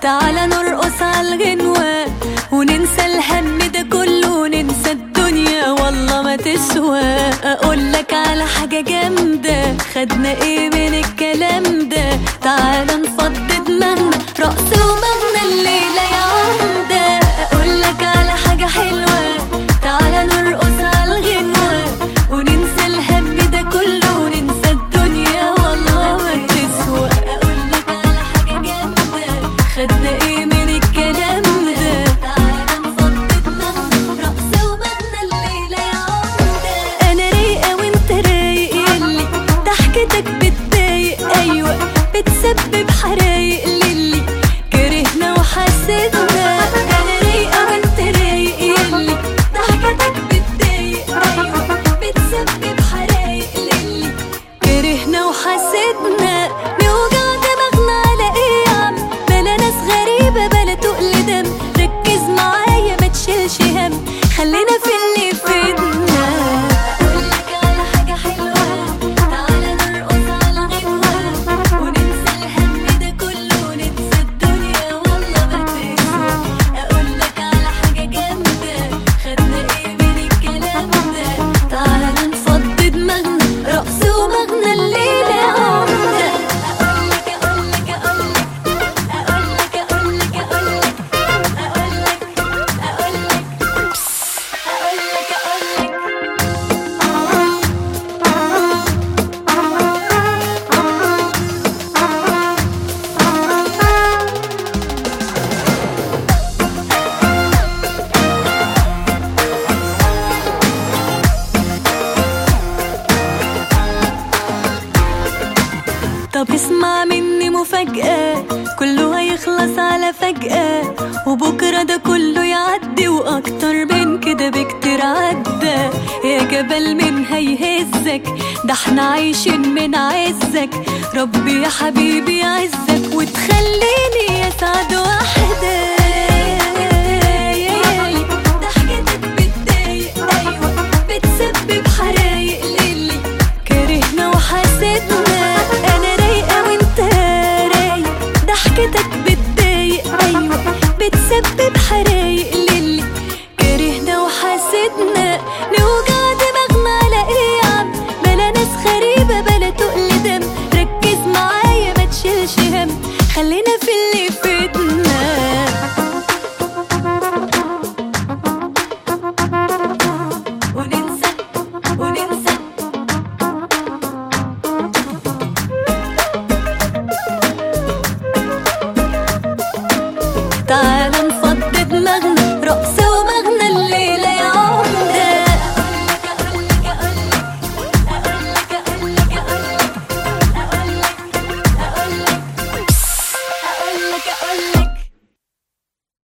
تعالى نرقص على الغنوة وننسى الهم ده كله وننسى الدنيا والله ما تسوى اقولك على حاجة جامدة خدنا ايه من الكلام ده تعالى نفضي دماغنا رقص ومغنى الليلة يا عمدة اقولك على حاجة حلوة تعالى نرقص على الغنوة وننسى الهم ده كله وننسى الدنيا والله ما تسوى اقولك على حاجة جامدة خدنا ايه من الكلام ده تعالى نفضي دماغنا رقص ومغنى الليلة يا عمدة انا رايقة وانت رايق يلي ضحكتك بتضايق ايوه بتسبب حرايق للي كرهنا وحسدنا انا رايقة وانت رايق يلي ضحكتك بتضايق ايوه بتسبب حرايق للي كرهنا وحسدنا نوجع دماغنا على ايه يا عم بلا ناس غريبة بلا تقل دم ركز معايا ما تشيلش هم خلينا في اللي فينا اقولك على حاجة حلوة تعالى نرقص على غنوة وننسى الهم ده كله وننسى الدنيا والله ما تسوى اقولك على حاجة جامدة خدنا ايه من الكلام ده تعالى نفضي دماغنا رقص ومغنى الليلة يا عمدة اقولك اقولك اقولك اقولك اقولك اقولك اقولك اقولك اقولك اقولك طب اسمع مني مفاجأة كله هيخلص على فجأة وبكرة ده كله يعدي وأكتر من كده بكتير عدى يا جبل من هيهزك ده احنا عايشين من عزك ربي يا حبيبي يعزك وتخليني يسعد واحدة ضحكتك بتضايق أيوة بتسبب حرايق للي كرهنا وحسدنا انا رايقه وانت رايق ضحكتك بتضايق ايوه بتسبب حرايق للي كرهنا وحسدنا نوجع دماغنا على ايه يا عم بلا ناس غريبه بلا تقل دم ركز معايا ما تشيلش هم خلينا في اللي فيتنا وننسى وننسى تعالى نفضي دماغنا رقص